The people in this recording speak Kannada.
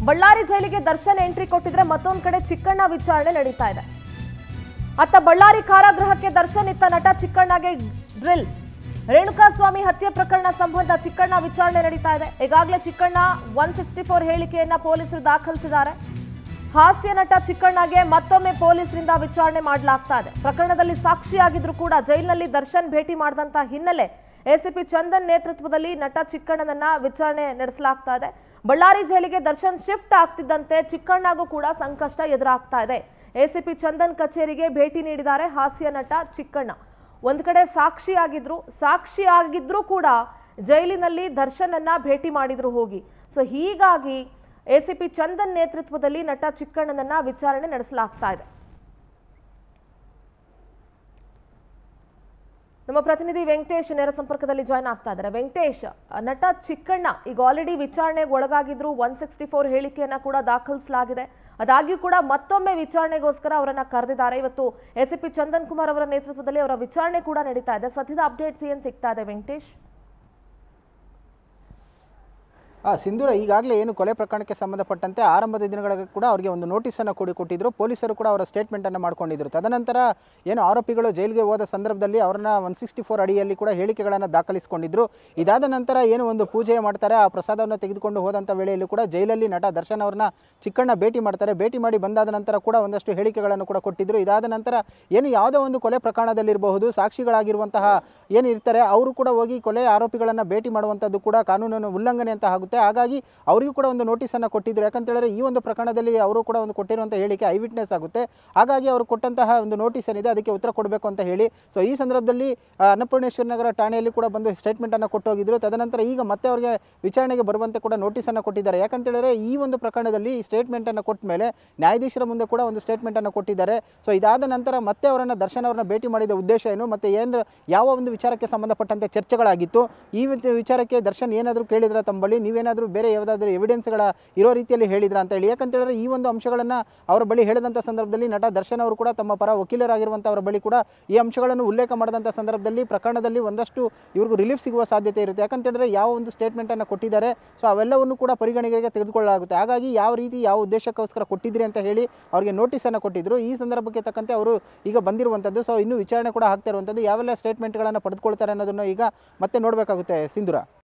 ಬಳ್ಳಾರಿ ಜೈಲಿಗೆ ದರ್ಶನ್ ಎಂಟ್ರಿ ಕೊಟ್ಟಿದ್ರೆ ಮತ್ತೊಂದ್ ಕಡೆ ಚಿಕ್ಕಣ್ಣ ವಿಚಾರಣೆ ನಡೀತಾ ಇದೆ ಅತ್ತ ಬಳ್ಳಾರಿ ಕಾರಾಗೃಹಕ್ಕೆ ದರ್ಶನ್ ಇತ್ತ ನಟ ಚಿಕ್ಕಣ್ಣಗೆ ಡ್ರಿಲ್ ರೇಣುಕಾಸ್ವಾಮಿ ಹತ್ಯೆ ಪ್ರಕರಣ ಸಂಬಂಧ ಚಿಕ್ಕಣ್ಣ ವಿಚಾರಣೆ ನಡೀತಾ ಇದೆ ಈಗಾಗಲೇ ಚಿಕ್ಕಣ್ಣ ಒನ್ ಸಿಕ್ಸ್ಟಿ ಫೋರ್ ಹೇಳಿಕೆಯನ್ನ ಪೊಲೀಸರು ದಾಖಲಿಸಿದ್ದಾರೆ ಹಾಸ್ಯ ನಟ ಚಿಕ್ಕಣ್ಣಗೆ ಮತ್ತೊಮ್ಮೆ ಪೊಲೀಸರಿಂದ ವಿಚಾರಣೆ ಮಾಡಲಾಗ್ತಾ ಇದೆ ಪ್ರಕರಣದಲ್ಲಿ ಸಾಕ್ಷಿಯಾಗಿದ್ರು ಕೂಡ ಜೈಲಿನಲ್ಲಿ ದರ್ಶನ್ ಭೇಟಿ ಮಾಡಿದಂತ ಹಿನ್ನೆಲೆ ಎಸಿಪಿ ಚಂದನ್ ನೇತೃತ್ವದಲ್ಲಿ ನಟ ಚಿಕ್ಕಣ್ಣನನ್ನ ವಿಚಾರಣೆ ನಡೆಸಲಾಗ್ತಾ ಇದೆ ಬಳ್ಳಾರಿ ಜೈಲಿಗೆ ದರ್ಶನ್ ಶಿಫ್ಟ್ ಆಗ್ತಿದ್ದಂತೆ ಚಿಕ್ಕಣ್ಣಗೂ ಕೂಡ ಸಂಕಷ್ಟ ಎದುರಾಗ್ತಾ ಇದೆ ಎಸಿಪಿ ಚಂದನ್ ಕಚೇರಿಗೆ ಭೇಟಿ ನೀಡಿದ್ದಾರೆ ಹಾಸ್ಯ ನಟ ಚಿಕ್ಕಣ್ಣ ಒಂದ್ ಕಡೆ ಸಾಕ್ಷಿಯಾಗಿದ್ರು ಸಾಕ್ಷಿಯಾಗಿದ್ರು ಕೂಡ ಜೈಲಿನಲ್ಲಿ ದರ್ಶನನ್ನ ಭೇಟಿ ಮಾಡಿದ್ರು ಹೋಗಿ ಸೊ ಹೀಗಾಗಿ ಎಸಿಪಿ ಚಂದನ್ ನೇತೃತ್ವದಲ್ಲಿ ನಟ ಚಿಕ್ಕಣ್ಣನನ್ನ ವಿಚಾರಣೆ ನಡೆಸಲಾಗ್ತಾ ಇದೆ ನಮ್ಮ ಪ್ರತಿನಿಧಿ ವೆಂಕಟೇಶ್ ನೇರ ಸಂಪರ್ಕದಲ್ಲಿ ಜಾಯ್ನ್ ಆಗ್ತಾ ಇದ್ದಾರೆ ವೆಂಕಟೇಶ್ ನಟ ಚಿಕ್ಕಣ್ಣ ಈಗ ಆಲ್ರೆಡಿ ವಿಚಾರಣೆಗೆ ಒಳಗಾಗಿದ್ರು ಒನ್ ಸಿಕ್ಸ್ಟಿ ಫೋರ್ ಹೇಳಿಕೆಯನ್ನ ಕೂಡ ದಾಖಲಿಸಲಾಗಿದೆ ಅದಾಗ್ಯೂ ಕೂಡ ಮತ್ತೊಮ್ಮೆ ವಿಚಾರಣೆಗೋಸ್ಕರ ಅವರನ್ನ ಕರೆದಿದ್ದಾರೆ ಇವತ್ತು ಎಸಿಪಿ ಚಂದನ್ ಕುಮಾರ್ ಅವರ ನೇತೃತ್ವದಲ್ಲಿ ಅವರ ವಿಚಾರಣೆ ಕೂಡ ನಡೀತಾ ಇದೆ ಸದ್ಯದ ಅಪ್ಡೇಟ್ಸ್ ಏನ್ ಸಿಗ್ತಾ ಇದೆ ವೆಂಕಟೇಶ್ ಆ ಸಿಂಧೂರ ಈಗಾಗಲೇ ಏನು ಕೊಲೆ ಪ್ರಕರಣಕ್ಕೆ ಸಂಬಂಧಪಟ್ಟಂತೆ ಆರಂಭದ ದಿನಗಳಿಗೆ ಕೂಡ ಅವರಿಗೆ ಒಂದು ನೋಟಿಸನ್ನು ಕೊಡಿ ಕೊಟ್ಟಿದ್ರು ಪೊಲೀಸರು ಕೂಡ ಅವರ ಸ್ಟೇಟ್ಮೆಂಟನ್ನು ಮಾಡ್ಕೊಂಡಿದ್ರು ತದನಂತರ ಏನು ಆರೋಪಿಗಳು ಜೈಲಿಗೆ ಹೋದ ಸಂದರ್ಭದಲ್ಲಿ ಅವರನ್ನ ಒನ್ ಸಿಕ್ಸ್ಟಿ ಫೋರ್ ಅಡಿಯಲ್ಲಿ ಕೂಡ ಹೇಳಿಕೆಗಳನ್ನು ದಾಖಲಿಸಿಕೊಂಡಿದ್ರು ಇದಾದ ನಂತರ ಏನು ಒಂದು ಪೂಜೆ ಮಾಡ್ತಾರೆ ಆ ಪ್ರಸಾದವನ್ನು ತೆಗೆದುಕೊಂಡು ಹೋದಂಥ ವೇಳೆಯಲ್ಲಿ ಕೂಡ ಜೈಲಲ್ಲಿ ನಟ ದರ್ಶನ್ ಅವ್ರನ್ನ ಚಿಕ್ಕಣ್ಣ ಭೇಟಿ ಮಾಡ್ತಾರೆ ಭೇಟಿ ಮಾಡಿ ಬಂದಾದ ನಂತರ ಕೂಡ ಒಂದಷ್ಟು ಹೇಳಿಕೆಗಳನ್ನು ಕೂಡ ಕೊಟ್ಟಿದ್ರು ಇದಾದ ನಂತರ ಏನು ಯಾವುದೋ ಒಂದು ಕೊಲೆ ಪ್ರಕರಣದಲ್ಲಿರಬಹುದು ಸಾಕ್ಷಿಗಳಾಗಿರುವಂತಹ ಏನು ಇರ್ತಾರೆ ಅವರು ಕೂಡ ಹೋಗಿ ಕೊಲೆ ಆರೋಪಿಗಳನ್ನು ಭೇಟಿ ಮಾಡುವಂಥದ್ದು ಕೂಡ ಕಾನೂನನ್ನು ಉಲ್ಲಂಘನೆ ಅಂತ ಆಗುತ್ತೆ ಹಾಗಾಗಿ ಅವರಿಗೂ ಕೂಡ ಒಂದು ನೋಟಿಸನ್ನು ಕೊಟ್ಟಿದ್ರು ಯಾಕಂತ ಹೇಳಿದ್ರೆ ಈ ಒಂದು ಪ್ರಕರಣದಲ್ಲಿ ಅವರು ಕೂಡ ಒಂದು ಕೊಟ್ಟಿರುವಂಥ ಹೇಳಿಕೆ ಐ ವಿಟ್ನೆಸ್ ಆಗುತ್ತೆ ಹಾಗಾಗಿ ಅವರು ಕೊಟ್ಟಂತಹ ಒಂದು ನೋಟಿಸ್ ಏನಿದೆ ಅದಕ್ಕೆ ಉತ್ತರ ಕೊಡಬೇಕು ಅಂತ ಹೇಳಿ ಸೊ ಈ ಸಂದರ್ಭದಲ್ಲಿ ಆ, ಅನ್ನಪೂರ್ಣೇಶ್ವರ ನಗರ ಠಾಣೆಯಲ್ಲಿ ಕೂಡ ಬಂದು ಸ್ಟೇಟ್ಮೆಂಟನ್ನು ಕೊಟ್ಟು ಹೋಗಿದ್ರು ತದನಂತರ ಈಗ ಮತ್ತೆ ಅವರಿಗೆ ವಿಚಾರಣೆಗೆ ಬರುವಂತೆ ಕೂಡ ನೋಟಿಸನ್ನು ಕೊಟ್ಟಿದ್ದಾರೆ ಯಾಕಂತ ಹೇಳಿದ್ರೆ ಈ ಒಂದು ಪ್ರಕರಣದಲ್ಲಿ ಸ್ಟೇಟ್ಮೆಂಟನ್ನು ಕೊಟ್ಟ ಮೇಲೆ ನ್ಯಾಯಾಧೀಶರ ಮುಂದೆ ಕೂಡ ಒಂದು ಸ್ಟೇಟ್ಮೆಂಟನ್ನು ಕೊಟ್ಟಿದ್ದಾರೆ ಸೊ ಇದಾದ ನಂತರ ಮತ್ತೆ ಅವರನ್ನು ದರ್ಶನ್ ಅವರನ್ನ ಭೇಟಿ ಮಾಡಿದ ಉದ್ದೇಶ ಏನು ಮತ್ತೆ ಏನು ಯಾವ ಒಂದು ವಿಚಾರಕ್ಕೆ ಸಂಬಂಧಪಟ್ಟಂತೆ ಚರ್ಚೆಗಳಾಗಿತ್ತು ಈ ವಿಚ- ವಿಚಾರಕ್ಕೆ ದರ್ಶನ್ ಏನಾದರೂ ಕೇಳಿದ್ರ ತಮ್ಮ ಬಳಿ ನೀವೇನಾದರೂ ಬೇರೆ ಯಾವುದಾದ್ರೂ ಎವಿಡೆನ್ಸ್ಗಳ ಇರೋ ರೀತಿಯಲ್ಲಿ ಹೇಳಿದ್ರ ಅಂತ ಹೇಳಿ ಯಾಕಂತ ಹೇಳಿದ್ರೆ ಈ ಒಂದು ಅಂಶಗಳನ್ನು ಅವರ ಬಳಿ ಹೇಳಿದಂಥ ಸಂದರ್ಭದಲ್ಲಿ ನಟ ದರ್ಶನ್ ಅವರು ಕೂಡ ತಮ್ಮ ಪರ ವಕೀಲರಾಗಿರುವಂಥವರ ಬಳಿ ಕೂಡ ಈ ಅಂಶಗಳನ್ನು ಉಲ್ಲೇಖ ಮಾಡಿದಂಥ ಸಂದರ್ಭದಲ್ಲಿ ಪ್ರಕರಣದಲ್ಲಿ ಒಂದಷ್ಟು ಇವ್ರಿಗೂ ರಿಲೀಫ್ ಸಿಗುವ ಸಾಧ್ಯತೆ ಇರುತ್ತೆ ಯಾಕಂತ ಹೇಳಿದ್ರೆ ಯಾವ ಒಂದು ಸ್ಟೇಟ್ಮೆಂಟನ್ನು ಕೊಟ್ಟಿದ್ದಾರೆ ಸೊ ಅವೆಲ್ಲವನ್ನು ಕೂಡ ಪರಿಗಣನೆಗೆ ತೆಗೆದುಕೊಳ್ಳಲಾಗುತ್ತೆ ಹಾಗಾಗಿ ಯಾವ ರೀತಿ ಯಾವ ಉದ್ದೇಶಕ್ಕೋಸ್ಕರ ಕೊಟ್ಟಿದ್ರಿ ಅಂತ ಹೇಳಿ ಅವರಿಗೆ ನೋಟಿಸನ್ನು ಕೊಟ್ಟಿದ್ರು ಈ ಸಂದರ್ಭಕ್ಕೆ ತಕ್ಕಂತೆ ಅವರು ಈಗ ಬಂದಿರುವಂಥದ್ದು ಸೊ ಇನ್ನೂ ವಿಚಾರಣೆ ಕೂಡ ಆಗ್ತಾ ಇರುವಂಥದ್ದು ಯಾವೆಲ್ಲ ಸ್ಟೇಟ್ಮೆಂಟ್ಗಳನ್ನು ಪಡೆದುಕೊಳ್ತಾರೆ ಅನ್ನೋದನ್ನು ಈಗ ಮತ್ತೆ ನೋಡಬೇಕಾಗುತ್ತೆ ಸಿಂಧುರ